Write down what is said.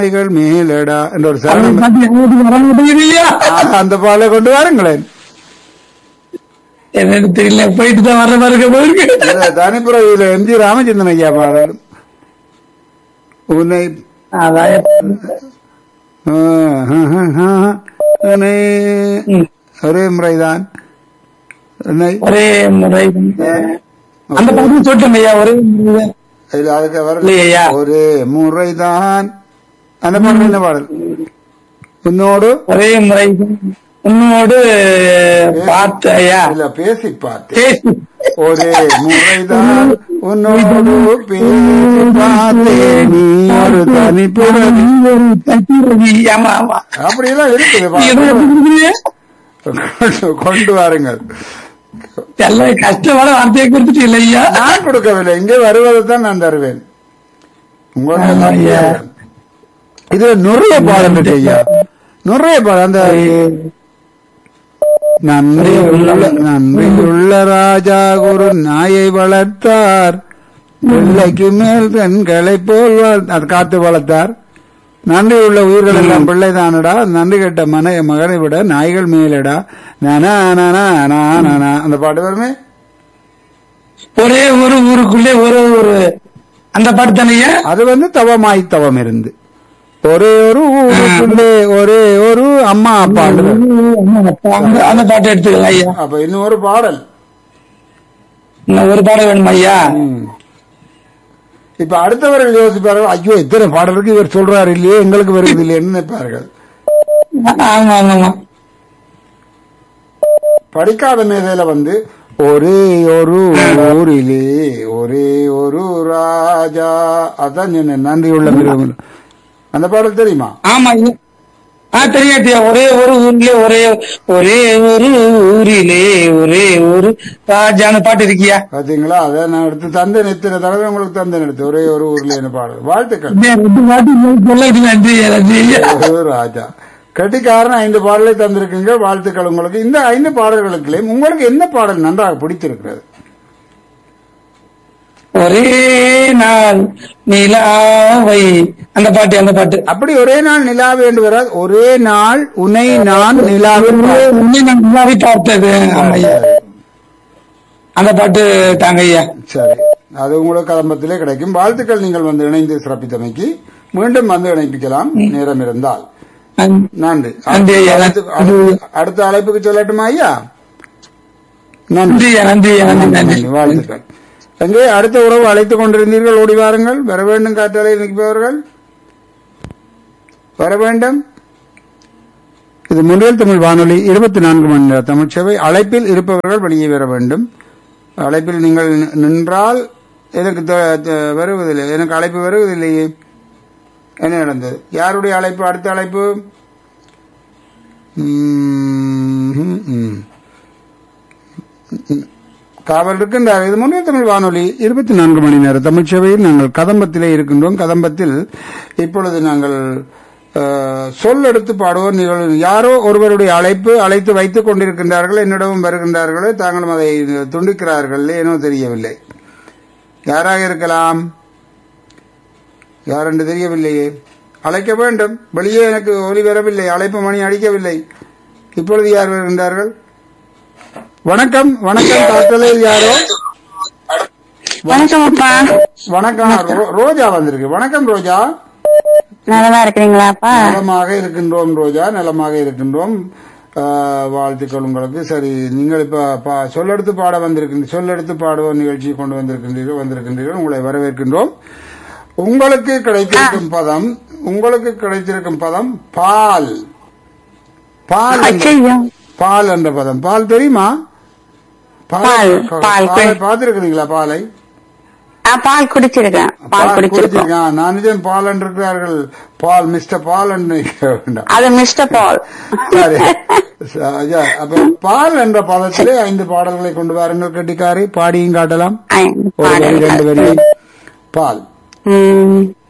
நாய்கள் மேலடா என்ற ஒரு அதை சரணம் பார்த்து எனக்கு வர முடியலையா ஆ, அந்த பாலை கொண்டு வாருங்களேன் என்னன்னு தெரியல போயிட்டு தான் வர்ற மாதிரி இருக்க போயிருக்கு இதுல தனிப்புற இதுல எம்ஜி ராமச்சந்திரன் ஐயா பாடல் உன்னை அதான் ஆ, ஆ, ஆ, ஆ, உன்னை ம். ஒரே முறைதான் உன்னை ஒரே முறை அந்த பக்கத்துல சொல்லிட்டேன் ஐயா ஒரே முறை இதுல அதுக்கு வரல இல்லையா ஒரே முறைதான் அந்த பாடல் என்ன பாடல் உன்னோடு ஒரே முறை உன்னோடு பார்த்து ஐயா இல்ல பேசி பார்த்தேன் பேசி ஒரே முறைதான் உன்னோடு பேசி பார்த்தேன் நீ ஒரு தனிப்புறவி ஒரு தட்டுறது. ஆமா ஆமா அப்படியெல்லாம் இருக்குது நீ என்ன பாருங்க. கொடுக்குறீங்க? கொண்டு- கொண்டு வாருங்கள் எல்லாம் கஷ்டமான வார்த்தையை கொடுத்துட்டு இல்லையா நான் கொடுக்கவில்லை இங்கே வருவதை தான் நான் தருவேன் உங்களுக்கு ஆமா, எல்லாம் ஐயா. தெரியும். இது நிறைய பாடல் இருக்கு ஐயா நிறைய பாடல் அந்த நன்றி உள்ள நன்றி உள்ள ராஜா குரு நாயை வளர்த்தார் பிள்ளைக்கு மேல் கண்களை போல் வள- அது காத்து வளர்த்தார் நன்றி உள்ள உயிர்கள் எல்லாம் பிள்ளைதானடா நன்றி கெட்ட மன மகனை விட நாய்கள் மேலடா நானா நானா நானா நானா அந்த பாட்டு வருமே ஒரே ஒரு ஊருக்குள்ளே ஒரே ஒரு அந்த பாட்டு தானேயா அது வந்து தவமாய் தவம் இருந்து ஒரே ஒரு ஊருக்குள்ளே ஒரே ஒரு அம்மா அப்பா அந்த- அந்த பாட்டு எடுத்துக்கலாம் ஐயா அப்ப இன்னும் ஒரு பாடல் இன்னும் ஒரு பாடம் வேணுமா ஐயா ம். இப்ப அடுத்தவர்கள் யோசிப்பார்கள் ஐயோ இத்தனை பாடலுக்கு இவர் சொல்றாரு இல்லையே எங்களுக்கு வருவது இல்லையேன்னு நினைப்பார்கள் ஆமா ஆமா ஆமா படிக்காத மேதையில வந்து ஒரே ஒரு ஊரிலே ஒரே ஒரு ராஜா அதான் சொன்னேன் நன்றி உள்ள மிருகம் அந்த பாடல் தெரியுமா ஆமா ஐயா. ஆ தெரியும் தெரியும் ஒரே ஒரு ஊர்லயே ஒரே ஒரே ஒரு ஊரிலே ஒரே ஒரு ராஜான பாட்டு இருக்கியா பாத்தீங்களா அதை நான் எடுத்து தந்தேன் எத்தனை தடவை உங்களுக்கு தந்தேன் எடுத்து ஒரே ஒரு ஊர்ல என்ன பாடல் வாழ்த்துக்கள் இந்த ரெண்டு பாட்டு சொல்ல இது நன்றி நன்றி ஐயா. ஒரு ராஜா கட்டிக்காரன் ஐந்து பாடலை தந்திருக்கீங்க வாழ்த்துக்கள் உங்களுக்கு இந்த ஐந்து பாடல்களுக்குள்ளே உங்களுக்கு என்ன பாடல் நன்றாக பிடித்திருக்கிறது ஒரே நாள் நிலாவை அந்த பாட்டு அந்த பாட்டு அப்படி ஒரே நாள் நிலா வேண்டு வராது ஒரே நாள் உன்னை நான் நிலாவில் பார்த்தேன். உன்னை நான் நிலாவை பார்த்தது ஆமா ஐயா அந்த பாட்டு தாங்க ஐயா சரி அது உங்களுக்கு கலம்பத்திலே கிடைக்கும் வாழ்த்துக்கள் நீங்கள் வந்து இணைந்து சிறப்பித்தமைக்கு மீண்டும் வந்து இணைப்பிக்கலாம் நேரம் இருந்தால் நன்றி. நன்றி நன்றி ஐயா. அடுத்த- அடுத்த- அடுத்த அழைப்புக்கு சொல்லட்டுமா ஐயா நன்றி நன்றி ஐயா, நன்றி ஐயா, நன்றி நன்றி நன்றி, வாழ்த்துக்கள் எங்கே அடுத்த உறவு அழைத்துக் கொண்டிருந்தீர்கள் ஓடி வாருங்கள் வர வேண்டும் காற்றாலை நிற்பவர்கள் வர வேண்டும் இது முன்னில் தமிழ் வானொலி இருபத்தி நான்கு மணி நேர தமிழ் சேவை அழைப்பில் இருப்பவர்கள் வெளியே வர வேண்டும் அழைப்பில் நீங்கள் நி- நின்றால் எனக்கு த- த- வருவதில்லை எனக்கு அழைப்பு வருவதில்லையே என்ன நடந்தது யாருடைய அழைப்பு அடுத்த அழைப்பு ம், ம், ம். காவல் இருக்கின்றார் இது முன்னே தமிழ் வானொலி இருபத்தி நான்கு மணி நேர தமிழ் சேவையில் நாங்கள் கதம்பத்திலே இருக்கின்றோம் கதம்பத்தில் இப்பொழுது நாங்கள் அஹ், சொல் எடுத்து பாடுவோர் நிகழ்வு யாரோ ஒருவருடைய அழைப்பு அழைத்து வைத்துக் கொண்டிருக்கின்றார்கள் என்னிடமும் வருகின்றார்களோ தாங்களும் அதை துண்டிக்கிறார்கள் ஏனோ தெரியவில்லை யாராக இருக்கலாம் யார் என்று தெரியவில்லையே அழைக்க வேண்டும் வெளியே எனக்கு ஒலி வரவில்லை அழைப்பு மணி அடிக்கவில்லை இப்பொழுது யார் வருகின்றார்கள் வணக்கம் வணக்கம் காற்றலையில் யாரோ வணக்கம் அப்பா வணக்கம் ரோ- ரோஜா வந்திருக்கு வணக்கம் ரோஜா நலமா இருக்கிறீங்களாப்பா நலமாக இருக்கின்றோம் ரோஜா நலமாக இருக்கின்றோம் ஆஹ், வாழ்த்துக்கள் உங்களுக்கு சரி நீங்கள் இப்ப பா- சொல்லெடுத்து பாட வந்திருக்கின்ற சொல்லெடுத்து பாடுவோம் நிகழ்ச்சி கொண்டு வந்திருக்கின்றீர்கள் வந்திருக்கின்றீர்கள் உங்களை வரவேற்கின்றோம் உங்களுக்கு கிடைத்திருக்கும் பதம் உங்களுக்கு கிடைத்திருக்கும் பதம் பால் பால் என்ற- அச்சையோ பால் என்ற பதம் பால் தெரியுமா பால், பால். பாலை பார்த்திருக்கிறீங்களா பாலை ஆ, பால் குடிச்சிருக்கேன் பால் குடிச்சிருக்கோம் குடிச்சிருக்கேன் நான் நிஜம் பால் என்று இருக்கிறார்கள் பால் மிஸ்டர் பால் என்று நினைக்க வேண்டாம் அது மிஸ்டர் பால் சரி ச- ஐயா, அப்ப பால் என்ற பதத்திலே ஐந்து பாடல்களை கொண்டு வாருங்கள் கட்டிக்காரி பாடியும் காட்டலாம் ஐ, ஒரு வரி பாடல்கள். ரெண்டு வரி பால் ம்,